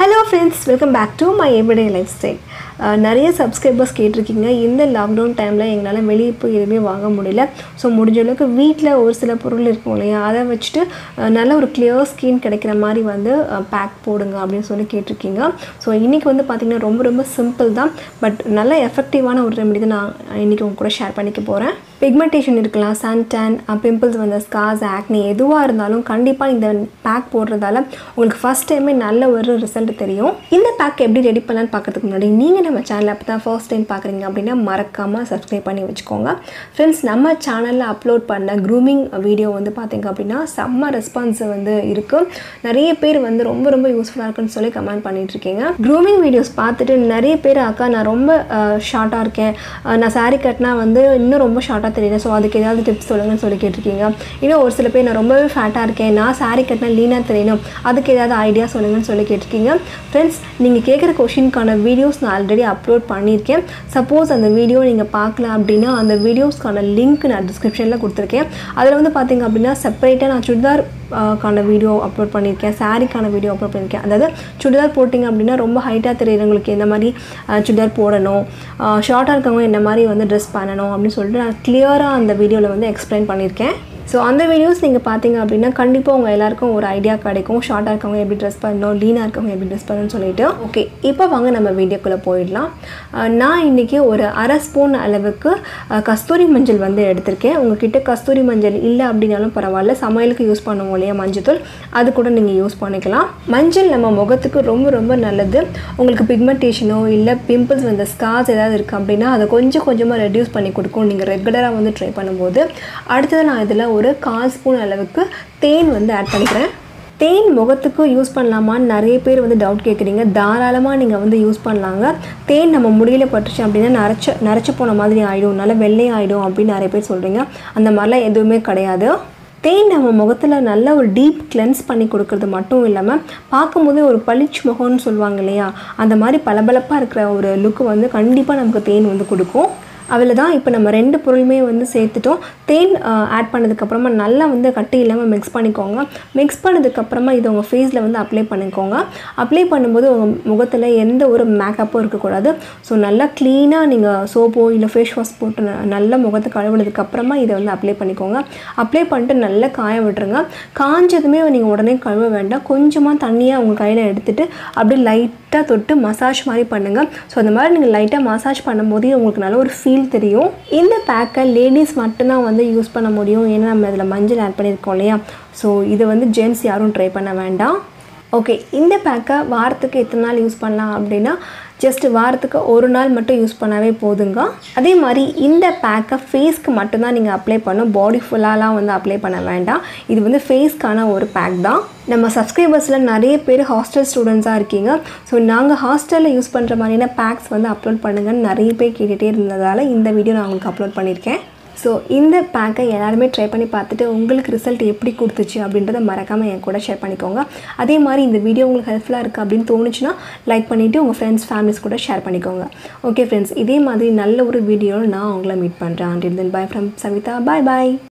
hello friends welcome back to my everyday life style நிறைய subscribers கேட்டிருக்கீங்க இந்த lockdown டைமில் எங்களால் வெளியே போய் எதுவுமே வாங்க முடியல ஸோ முடிஞ்ச அளவுக்கு வீட்டில் ஒரு சில பொருள் இருக்கும் இல்லையா அதை வச்சுட்டு அஹ், நல்ல ஒரு கிளியர் ஸ்கின் கிடைக்கிற மாதிரி வந்து பேக் போடுங்க அப்படின்னு சொல்லி கேட்டிருக்கீங்க ஸோ இன்றைக்கி வந்து பார்த்திங்கன்னா ரொம்ப ரொம்ப சிம்பிள் தான் பட் நல்ல எஃபெக்டிவான ஒரு ரெமெடி தான் நான் இன்றைக்கி உங்க கூட ஷேர் பண்ணிக்க போகிறேன் பிக்மெண்டேஷன் இருக்கலாம் சன் டேன் பிம்பிள்ஸ் வந்த ஸ்கார்ஸ் ஆக்னி எதுவாக இருந்தாலும் கண்டிப்பாக இந்த பேக் போடுறதால உங்களுக்கு ஃபஸ்ட் டைமே நல்ல ஒரு ரிசல்ட் தெரியும் இந்த பேக் எப்படி ரெடி பண்ணலான்னு பார்க்கறதுக்கு முன்னாடி நீங்கள் நம்ம சேனல் அப்போ தான் ஃபர்ஸ்ட் டைம் பார்க்குறீங்க அப்படின்னா மறக்காமல் சப்ஸ்கிரைப் பண்ணி வச்சுக்கோங்க ஃப்ரெண்ட்ஸ் நம்ம சேனலில் அப்லோட் பண்ண க்ரூமிங் வீடியோ வந்து பார்த்தீங்க அப்படின்னா செம்ம ரெஸ்பான்ஸ் வந்து இருக்குது நிறைய பேர் வந்து ரொம்ப ரொம்ப யூஸ்ஃபுல்லாக இருக்குன்னு சொல்லி கமெண்ட் பண்ணிட்டு இருக்கீங்க க்ரூமிங் வீடியோஸ் பார்த்துட்டு நிறைய பேர் அக்கா நான் ரொம்ப ஷார்ட்டாக இருக்கேன் அஹ் நான் saree கட்டினா வந்து இன்னும் ரொம்ப ஷார்ட்டாக தெரியல ஸோ அதுக்கு ஏதாவது டிப்ஸ் சொல்லுங்கன்னு சொல்லி கேட்டிருக்கீங்க இன்னும் ஒரு சில பேர் நான் ரொம்பவே ஃபேட்டாக இருக்கேன் நான் saree கட்டினா லீனாக தெரியணும் அதுக்கு ஏதாவது ஐடியா சொல்லுங்கன்னு சொல்லி கேட்டிருக்கீங்க ஃப்ரெண்ட்ஸ் நீங்கள் கேட்குற கொஷினுக்கான வீடியோஸ் நான் ஆல்ரெடி அப்லோட் பண்ணியிருக்கேன் சப்போஸ் அந்த வீடியோ நீங்கள் பார்க்கல அப்படின்னா அந்த வீடியோஸ்க்கான லிங்க் நான் டிஸ்கிரிப்ஷனில் கொடுத்துருக்கேன் அதில் வந்து பார்த்தீங்க அப்படின்னா செப்பரேட்டாக நான் சுடிதார் ஆஹ் கான வீடியோ அப்லோட் பண்ணியிருக்கேன் சாரீக்கான வீடியோ அப்லோட் பண்ணியிருக்கேன் அதாவது சுடிதார் போட்டிங்க அப்படின்னா ரொம்ப ஹைட்டாக தெரியுறவங்களுக்கு எந்த மாதிரி ஆஹ் சுடிதார் போடணும் ஷார்ட்டாக இருக்கவங்க என்ன மாதிரி வந்து ட்ரெஸ் பண்ணணும் அப்படின்னு சொல்லிட்டு நான் கிளியராக அந்த வீடியோவில் வந்து எக்ஸ்பிளைன் பண்ணியிருக்கேன் ஸோ அந்த வீடியோஸ் நீங்கள் பார்த்தீங்க அப்படின்னா கண்டிப்பாக உங்கள் எல்லாருக்கும் ஒரு ஐடியா கிடைக்கும் ஷார்ட்டாக இருக்கவங்க எப்படி ட்ரெஸ் பண்ணணும் லீனாக இருக்கவங்க எப்படி ட்ரெஸ் பண்ணணும்னு சொல்லிட்டு ஓகே இப்போ வாங்க நம்ம வீடியோக்குள்ளே போயிடலாம் ஆஹ் நான் இன்றைக்கி ஒரு அரை ஸ்பூன் அளவுக்கு ஆஹ் கஸ்தூரி மஞ்சள் வந்து எடுத்திருக்கேன் உங்ககிட்ட கஸ்தூரி மஞ்சள் இல்லை அப்படின்னாலும் பரவாயில்ல சமையலுக்கு யூஸ் பண்ணுவோம் இல்லையா மஞ்சத்தூள் அது கூட நீங்கள் யூஸ் பண்ணிக்கலாம் மஞ்சள் நம்ம முகத்துக்கு ரொம்ப ரொம்ப நல்லது உங்களுக்கு பிக்மெண்டேஷனோ இல்லை பிம்பிள்ஸ் வந்த ஸ்கார்ஸ் ஏதாவது இருக்குது அப்படின்னா அதை கொஞ்சம் கொஞ்சமாக ரெடியூஸ் பண்ணி கொடுக்கும் நீங்கள் ரெகுலராக வந்து ட்ரை பண்ணும்போது அடுத்தது நான் இதில் ஒரு கால் ஸ்பூன் அளவுக்கு தேன் வந்து ஆட் பண்ணிக்கிறேன் தேன் முகத்துக்கு யூஸ் பண்ணலாமான்னு நிறைய பேர் வந்து டவுட் கேட்குறீங்க தாராளமாக நீங்கள் வந்து யூஸ் பண்ணலாங்க தேன் நம்ம முடியல பட்டுச்சு அப்படின்னா நரைச்ச நரைச்ச போன மாதிரி ஆகிடும் நல்லா வெள்ளை ஆகிடும் அப்படின்னு நிறைய பேர் சொல்கிறீங்க அந்த மாதிரிலாம் எதுவுமே கிடையாது தேன் நம்ம முகத்தில் நல்ல ஒரு டீப் கிளென்ஸ் பண்ணி கொடுக்கறது மட்டும் இல்லாமல் பார்க்கும்போதே ஒரு பளிச்சு முகம்னு சொல்லுவாங்க இல்லையா அந்த மாதிரி பளபளப்பாக இருக்கிற ஒரு லுக்கு வந்து கண்டிப்பாக நமக்கு தேன் வந்து கொடுக்கும் அதில் தான் இப்போ நம்ம ரெண்டு பொருளுமே வந்து சேர்த்துட்டோம் தேன் ஆட் பண்ணதுக்கப்புறமா நல்லா வந்து கட்டி இல்லாமல் மிக்ஸ் பண்ணிக்கோங்க மிக்ஸ் பண்ணதுக்கப்புறமா இது உங்கள் ஃபேஸில் வந்து அப்ளை பண்ணிக்கோங்க அப்ளை பண்ணும்போது உங்கள் முகத்தில் எந்த ஒரு மேக்கப்பும் இருக்கக்கூடாது ஸோ நல்லா க்ளீனாக நீங்கள் சோப்போ இல்லை ஃபேஸ் வாஷ் போட்டு ந- நல்லா முகத்தை கழுவுனதுக்கப்புறமா இதை வந்து அப்ளை பண்ணிக்கோங்க அப்ளை பண்ணிட்டு நல்லா காய விட்டுருங்க காஞ்சதுமே நீங்கள் உடனே கழுவ வேண்டாம் கொஞ்சமாக தண்ணியாக உங்கள் கையில் எடுத்துட்டு அப்படியே லைட்டாக தொட்டு மசாஜ் மாதிரி பண்ணுங்கள் ஸோ அந்த மாதிரி நீங்கள் லைட்டாக மசாஜ் பண்ணும்போதே உங்களுக்கு நல்ல ஒரு ஃபீல் தெரியும் இந்த பேக்கை லேடிஸ் மட்டும்தான் வந்து யூஸ் பண்ண முடியும் ஏன்னா நம்ம இதில் மஞ்சள் ஆட் பண்ணியிருக்கோம் இல்லையா ஸோ இதை வந்து ஜென்ட்ஸ் யாரும் ட்ரை பண்ண வேண்டாம் ஓகே இந்த பேக்கை வாரத்துக்கு எத்தனை நாள் யூஸ் பண்ணலாம் அப்படின்னா ஜஸ்ட் வாரத்துக்கு ஒரு நாள் மட்டும் யூஸ் பண்ணாவே போதுங்க அதே மாதிரி இந்த பேக்கை ஃபேஸ்க்கு மட்டும்தான் நீங்கள் அப்ளை பண்ணும் பாடி ஃபுல்லாலாம் வந்து அப்ளை பண்ண வேண்டாம் இது வந்து ஃபேஸ்க்கான ஒரு பேக் தான் நம்ம சப்ஸ்கிரைபர்ஸில் நிறைய பேர் ஹாஸ்டல் ஸ்டூடெண்ட்ஸாக இருக்கீங்க ஸோ நாங்கள் ஹாஸ்டலில் யூஸ் பண்ணுற மாதிரியான பேக்ஸ் வந்து அப்லோட் பண்ணுங்கன்னு நிறைய பேர் கேட்டுகிட்டே இருந்ததால் இந்த வீடியோ நான் உங்களுக்கு அப்லோட் பண்ணியிருக்கேன் ஸோ இந்த பேக்கை எல்லாருமே ட்ரை பண்ணி பார்த்துட்டு உங்களுக்கு ரிசல்ட் எப்படி கொடுத்துச்சு அப்படின்றத மறக்காமல் என் கூட ஷேர் பண்ணிக்கோங்க அதே மாதிரி இந்த வீடியோ உங்களுக்கு ஹெல்ப்ஃபுல்லாக இருக்குது அப்படின்னு தோணுச்சுன்னா லைக் பண்ணிவிட்டு உங்கள் ஃப்ரெண்ட்ஸ் ஃபேமிலிஸ் கூட ஷேர் பண்ணிக்கோங்க ஓகே ஃப்ரெண்ட்ஸ் இதே மாதிரி நல்ல ஒரு வீடியோவில் நான் உங்களை மீட் பண்ணுறேன் and then bye from Savitha bye bye